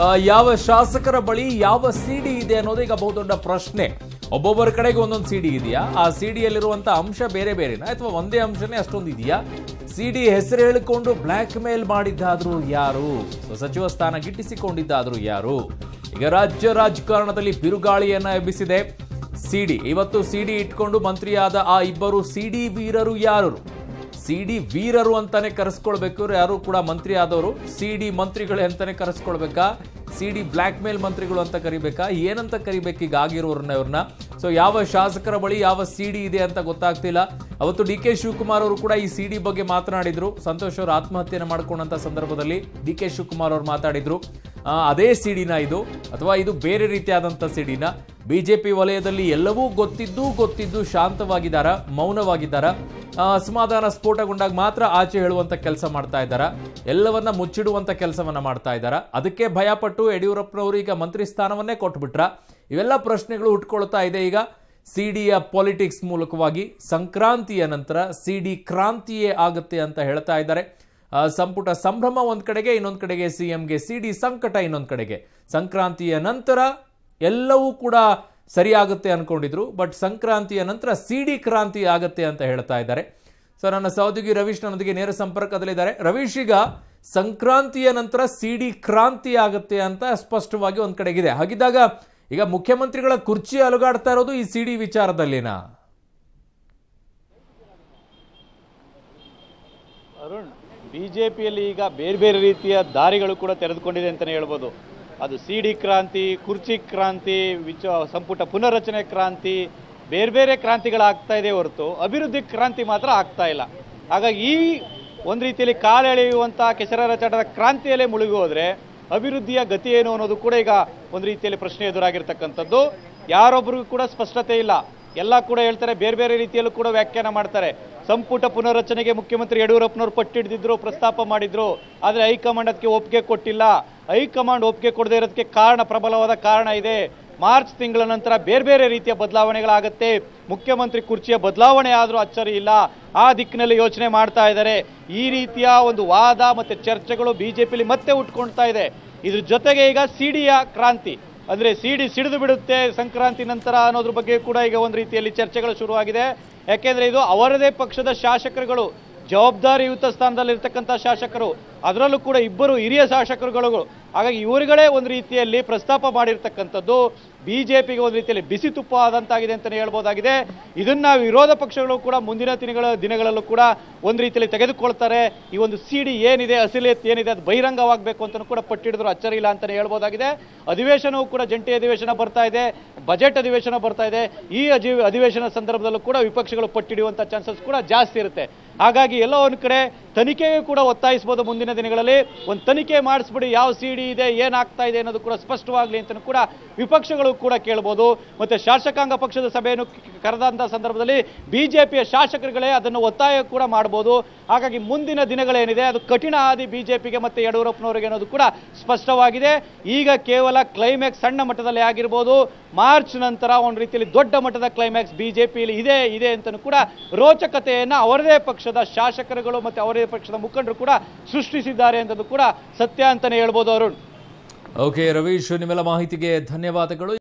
ಆ, ಯಾವ ಶಾಸಕರ ಬಳಿ ಯಾವ ಸಿಡಿ ಇದೆ ಅನ್ನೋದು ಈಗ ಬಹುದೊಡ್ಡ ಪ್ರಶ್ನೆ ಒಬ್ಬೊಬ್ಬರ ಕಡೆಗೆ ಒಂದೊಂದು ಸಿಡಿ ಇದೆಯಾ ಆ ಸಿಡಿಯಲ್ಲಿರುವಂತ ಅಂಶ ಬೇರೆ ಬೇರೆನಾ ಅಥವಾ ಒಂದೇ ಅಂಶನೇ ಅಷ್ಟೊಂದು ಇದೆಯಾ ಸಿಡಿ ಹೆಸರು ಹೇಳಿಕೊಂಡು ಬ್ಲ್ಯಾಕ್ ಮೇಲ್ ಮಾಡಿದ್ದಾದ್ರೂ ಯಾರು ಸೊ ಸಚಿವ ಸ್ಥಾನ ಗಿಟ್ಟಿಸಿಕೊಂಡಿದ್ದಾದ್ರೂ ಯಾರು ಈಗ ರಾಜ್ಯ ರಾಜಕಾರಣದಲ್ಲಿ ಬಿರುಗಾಳಿಯನ್ನ ಎಬ್ಬಿಸಿದೆ ಸಿಡಿ ಇವತ್ತು ಸಿಡಿ ಇಟ್ಕೊಂಡು ಮಂತ್ರಿಯಾದ ಆ ಇಬ್ಬರು ಸಿಡಿ ವೀರರು ಯಾರು ಸಿಡಿ ವೀರರು ಅಂತಾನೆ ಕರೆಸ್ಕೊಳ್ಬೇಕು ಯಾರು ಕೂಡ ಮಂತ್ರಿ ಆದವರು ಸಿಡಿ ಮಂತ್ರಿಗಳೇ ಅಂತಾನೆ ಕರೆಸ್ಕೊಳ್ಬೇಕಾ ಸಿಡಿ ಬ್ಲ್ಯಾಕ್ ಮೇಲ್ ಮಂತ್ರಿಗಳು ಅಂತ ಕರಿಬೇಕಾ ಏನಂತ ಕರಿಬೇಕು ಈಗ ಆಗಿರೋರ್ನ ಇವ್ರನ್ನ ಸೊ ಯಾವ ಶಾಸಕರ ಬಳಿ ಯಾವ ಸಿಡಿ ಇದೆ ಅಂತ ಗೊತ್ತಾಗ್ತಿಲ್ಲ ಅವತ್ತು ಡಿ ಕೆ ಶಿವಕುಮಾರ್ ಅವರು ಕೂಡ ಈ ಸಿಡಿ ಬಗ್ಗೆ ಮಾತನಾಡಿದ್ರು ಸಂತೋಷ್ ಅವರು ಆತ್ಮಹತ್ಯೆಯನ್ನು ಮಾಡ್ಕೊಂಡಂತ ಸಂದರ್ಭದಲ್ಲಿ ಡಿ ಕೆ ಶಿವಕುಮಾರ್ ಅವರು ಮಾತಾಡಿದ್ರು ಆ, ಅದೇ ಸಿಡಿನ ಇದು ಅಥವಾ ಇದು ಬೇರೆ ರೀತಿಯಾದಂಥ ಸಿಡಿನ ಬಿಜೆಪಿ ವಲಯದಲ್ಲಿ ಎಲ್ಲವೂ ಗೊತ್ತಿದ್ದು ಗೊತ್ತಿದ್ದು ಶಾಂತವಾಗಿದ್ದಾರ ಮೌನವಾಗಿದ್ದಾರ ಆ, ಅಸಮಾಧಾನ ಸ್ಫೋಟಗೊಂಡಾಗ ಮಾತ್ರ ಆಚೆ ಹೇಳುವಂತ ಕೆಲಸ ಮಾಡ್ತಾ ಇದ್ದಾರ ಎಲ್ಲವನ್ನ ಮುಚ್ಚಿಡುವಂತ ಕೆಲಸವನ್ನ ಮಾಡ್ತಾ ಇದ್ದಾರ ಅದಕ್ಕೆ ಭಯಪಟ್ಟು ಯಡಿಯೂರಪ್ಪನವರು ಈಗ ಮಂತ್ರಿ ಸ್ಥಾನವನ್ನೇ ಕೊಟ್ಬಿಟ್ರ ಇವೆಲ್ಲ ಪ್ರಶ್ನೆಗಳು ಹುಟ್ಕೊಳ್ತಾ ಇದೆ ಈಗ ಸಿಡಿಯ ಪಾಲಿಟಿಕ್ಸ್ ಮೂಲಕವಾಗಿ ಸಂಕ್ರಾಂತಿಯ ನಂತರ ಸಿಡಿ ಕ್ರಾಂತಿಯೇ ಆಗುತ್ತೆ ಅಂತ ಹೇಳ್ತಾ ಇದ್ದಾರೆ ಆ, ಸಂಪುಟ ಸಂಭ್ರಮ ಒಂದ್ ಕಡೆಗೆ ಇನ್ನೊಂದ್ ಕಡೆಗೆ ಸಿಎಂಗೆ ಸಿಡಿ ಸಂಕಟ ಇನ್ನೊಂದ್ ಕಡೆಗೆ ಸಂಕ್ರಾಂತಿಯ ನಂತರ ಎಲ್ಲವೂ ಕೂಡ ಸರಿಯಾಗುತ್ತೆ ಅನ್ಕೊಂಡಿದ್ರು ಬಟ್ ಸಂಕ್ರಾಂತಿಯ ನಂತರ ಸಿಡಿ ಕ್ರಾಂತಿ ಆಗುತ್ತೆ ಅಂತ ಹೇಳ್ತಾ ಇದ್ದಾರೆ ಸೊ ನನ್ನ ಸಹೋದ್ಯೋಗಿ ರವೀಶ್ ನನ್ನೊಂದಿಗೆ ನೇರ ಸಂಪರ್ಕದಲ್ಲಿದ್ದಾರೆ ರವೀಶ್ ಈಗ ಸಂಕ್ರಾಂತಿಯ ನಂತರ ಸಿಡಿ ಕ್ರಾಂತಿ ಆಗುತ್ತೆ ಅಂತ ಸ್ಪಷ್ಟವಾಗಿ ಒಂದ್ ಕಡೆಗಿದೆ ಹಾಗಿದ್ದಾಗ ಈಗ ಮುಖ್ಯಮಂತ್ರಿಗಳ ಕುರ್ಚಿ ಅಲುಗಾಡ್ತಾ ಇರೋದು ಈ ಸಿಡಿ ವಿಚಾರದಲ್ಲಿನಾ ಅರುಣ್ ಬಿಜೆಪಿಯಲ್ಲಿ ಈಗ ಬೇರೆ ಬೇರೆ ರೀತಿಯ ದಾರಿಗಳು ಕೂಡ ತೆರೆದುಕೊಂಡಿದೆ ಅಂತಲೇ ಹೇಳ್ಬೋದು ಅದು ಸಿ ಡಿ ಕ್ರಾಂತಿ ಕುರ್ಚಿ ಕ್ರಾಂತಿ ವಿಚ ಸಂಪುಟ ಪುನರ್ರಚನೆ ಕ್ರಾಂತಿ ಬೇರೆ ಬೇರೆ ಕ್ರಾಂತಿಗಳಾಗ್ತಾ ಇದೆ ಹೊರತು ಅಭಿವೃದ್ಧಿ ಕ್ರಾಂತಿ ಮಾತ್ರ ಆಗ್ತಾ ಇಲ್ಲ ಹಾಗಾಗಿ ಈ ಒಂದು ರೀತಿಯಲ್ಲಿ ಕಾಲೆಳೆಯುವಂಥ ಕೆಸರಚಾಟದ ಕ್ರಾಂತಿಯಲ್ಲೇ ಮುಳುಗಿ ಹೋದ್ರೆ ಅಭಿವೃದ್ಧಿಯ ಗತಿ ಏನು ಅನ್ನೋದು ಕೂಡ ಈಗ ಒಂದು ರೀತಿಯಲ್ಲಿ ಪ್ರಶ್ನೆ ಎದುರಾಗಿರ್ತಕ್ಕಂಥದ್ದು ಯಾರೊಬ್ಬರಿಗೂ ಕೂಡ ಸ್ಪಷ್ಟತೆ ಇಲ್ಲ ಎಲ್ಲ ಕೂಡ ಹೇಳ್ತಾರೆ ಬೇರೆ ಬೇರೆ ರೀತಿಯಲ್ಲೂ ಕೂಡ ವ್ಯಾಖ್ಯಾನ ಮಾಡ್ತಾರೆ ಸಂಪುಟ ಪುನರ್ರಚನೆಗೆ ಮುಖ್ಯಮಂತ್ರಿ ಯಡಿಯೂರಪ್ಪನವರು ಪಟ್ಟಿಡಿದ್ರು ಪ್ರಸ್ತಾಪ ಮಾಡಿದ್ರು ಆದರೆ ಹೈಕಮಾಂಡ್ ಅದಕ್ಕೆ ಒಪ್ಪಿಗೆ ಕೊಟ್ಟಿಲ್ಲ ಹೈಕಮಾಂಡ್ ಒಪ್ಪಿಗೆ ಕೊಡದೇ ಇರೋದಕ್ಕೆ ಕಾರಣ ಪ್ರಬಲವಾದ ಕಾರಣ ಇದೆ ಮಾರ್ಚ್ ತಿಂಗಳ ನಂತರ ಬೇರೆ ಬೇರೆ ರೀತಿಯ ಬದಲಾವಣೆಗಳಾಗತ್ತೆ ಮುಖ್ಯಮಂತ್ರಿ ಕುರ್ಚಿಯ ಬದಲಾವಣೆ ಆದರೂ ಅಚ್ಚರಿ ಇಲ್ಲ ಆ ದಿಕ್ಕಿನಲ್ಲಿ ಯೋಚನೆ ಮಾಡ್ತಾ ಇದ್ದಾರೆ ಈ ರೀತಿಯ ಒಂದು ವಾದ ಮತ್ತೆ ಚರ್ಚೆಗಳು ಬಿಜೆಪಿಲಿ ಮತ್ತೆ ಉಟ್ಕೊಳ್ತಾ ಇದೆ ಇದ್ರ ಜೊತೆಗೆ ಈಗ ಸಿಡಿಯ ಕ್ರಾಂತಿ ಅಂದ್ರೆ ಸಿಡಿ ಸಿಡಿದು ಬಿಡುತ್ತೆ ಸಂಕ್ರಾಂತಿ ನಂತರ ಅನ್ನೋದ್ರ ಬಗ್ಗೆ ಕೂಡ ಈಗ ಒಂದು ರೀತಿಯಲ್ಲಿ ಚರ್ಚೆಗಳು ಶುರುವಾಗಿದೆ ಯಾಕೆಂದ್ರೆ ಇದು ಅವರದೇ ಪಕ್ಷದ ಶಾಸಕರುಗಳು ಜವಾಬ್ದಾರಿಯುತ ಸ್ಥಾನದಲ್ಲಿರ್ತಕ್ಕಂಥ ಶಾಸಕರು ಅದರಲ್ಲೂ ಕೂಡ ಇಬ್ಬರು ಹಿರಿಯ ಶಾಸಕರುಗಳು ಹಾಗಾಗಿ ಇವರುಗಳೇ ಒಂದು ರೀತಿಯಲ್ಲಿ ಪ್ರಸ್ತಾಪ ಮಾಡಿರ್ತಕ್ಕಂಥದ್ದು ಬಿಜೆಪಿಗೆ ಒಂದು ರೀತಿಯಲ್ಲಿ ಬಿಸಿ ತುಪ್ಪ ಆದಂತಾಗಿದೆ ಅಂತಲೇ ಹೇಳ್ಬೋದಾಗಿದೆ ಇದನ್ನ ವಿರೋಧ ಪಕ್ಷಗಳು ಕೂಡ ಮುಂದಿನ ದಿನಗಳ ದಿನಗಳಲ್ಲೂ ಕೂಡ ಒಂದು ರೀತಿಯಲ್ಲಿ ತೆಗೆದುಕೊಳ್ತಾರೆ ಈ ಒಂದು ಸಿಡಿ ಏನಿದೆ ಅಸಲಿಯತ್ ಏನಿದೆ ಅದು ಬಹಿರಂಗವಾಗಬೇಕು ಅಂತಲೂ ಕೂಡ ಪಟ್ಟಿಡಿದ್ರು ಅಚ್ಚರಿ ಇಲ್ಲ ಅಂತಲೇ ಹೇಳ್ಬೋದಾಗಿದೆ ಅಧಿವೇಶನವೂ ಕೂಡ ಜಂಟಿ ಅಧಿವೇಶನ ಬರ್ತಾ ಇದೆ ಬಜೆಟ್ ಅಧಿವೇಶನ ಬರ್ತಾ ಇದೆ ಈ ಅಜಿ ಅಧಿವೇಶನ ಸಂದರ್ಭದಲ್ಲೂ ಕೂಡ ವಿಪಕ್ಷಗಳು ಪಟ್ಟಿಡುವಂತ ಚಾನ್ಸಸ್ ಕೂಡ ಜಾಸ್ತಿ ಇರುತ್ತೆ ಹಾಗಾಗಿ ಎಲ್ಲೋ ಒಂದು ಕಡೆ ತನಿಖೆಗೆ ಕೂಡ ಒತ್ತಾಯಿಸಬಹುದು ಮುಂದಿನ ದಿನಗಳಲ್ಲಿ ಒಂದು ತನಿಖೆ ಮಾಡಿಸ್ಬಿಡಿ ಯಾವ ಸಿಡಿ ಇದೆ ಏನಾಗ್ತಾ ಇದೆ ಅನ್ನೋದು ಕೂಡ ಸ್ಪಷ್ಟವಾಗಲಿ ಅಂತ ಕೂಡ ವಿಪಕ್ಷಗಳು ಕೂಡ ಕೇಳಬಹುದು ಮತ್ತೆ ಶಾಸಕಾಂಗ ಪಕ್ಷದ ಸಭೆಯನ್ನು ಕರೆದಂತ ಸಂದರ್ಭದಲ್ಲಿ ಬಿಜೆಪಿಯ ಶಾಸಕರುಗಳೇ ಅದನ್ನು ಒತ್ತಾಯ ಕೂಡ ಮಾಡಬಹುದು ಹಾಗಾಗಿ ಮುಂದಿನ ದಿನಗಳೇನಿದೆ ಅದು ಕಠಿಣ ಹಾದಿ ಬಿಜೆಪಿಗೆ ಮತ್ತೆ ಯಡಿಯೂರಪ್ಪನವರಿಗೆ ಅನ್ನೋದು ಕೂಡ ಸ್ಪಷ್ಟವಾಗಿದೆ ಈಗ ಕೇವಲ ಕ್ಲೈಮ್ಯಾಕ್ಸ್ ಸಣ್ಣ ಮಟ್ಟದಲ್ಲಿ ಆಗಿರ್ಬೋದು ಮಾರ್ಚ್ ನಂತರ ಒಂದು ರೀತಿಯಲ್ಲಿ ದೊಡ್ಡ ಮಟ್ಟದ ಕ್ಲೈಮ್ಯಾಕ್ಸ್ ಬಿಜೆಪಿಯಲ್ಲಿ ಇದೆ ಇದೆ ಅಂತಲೂ ಕೂಡ ರೋಚಕತೆಯನ್ನ ಅವರದೇ ಪಕ್ಷದ ಶಾಸಕರುಗಳು ಮತ್ತೆ ಅವರದೇ ಪಕ್ಷದ ಮುಖಂಡರು ಕೂಡ ಸೃಷ್ಟಿಸಿದ್ದಾರೆ ಅಂತದ್ದು ಕೂಡ ಸತ್ಯ ಅಂತಾನೆ ಹೇಳ್ಬೋದು ಅರುಣ್ ಓಕೆ ರವೀಶ್ ನಿಮ್ಮೆಲ್ಲ ಮಾಹಿತಿಗೆ ಧನ್ಯವಾದಗಳು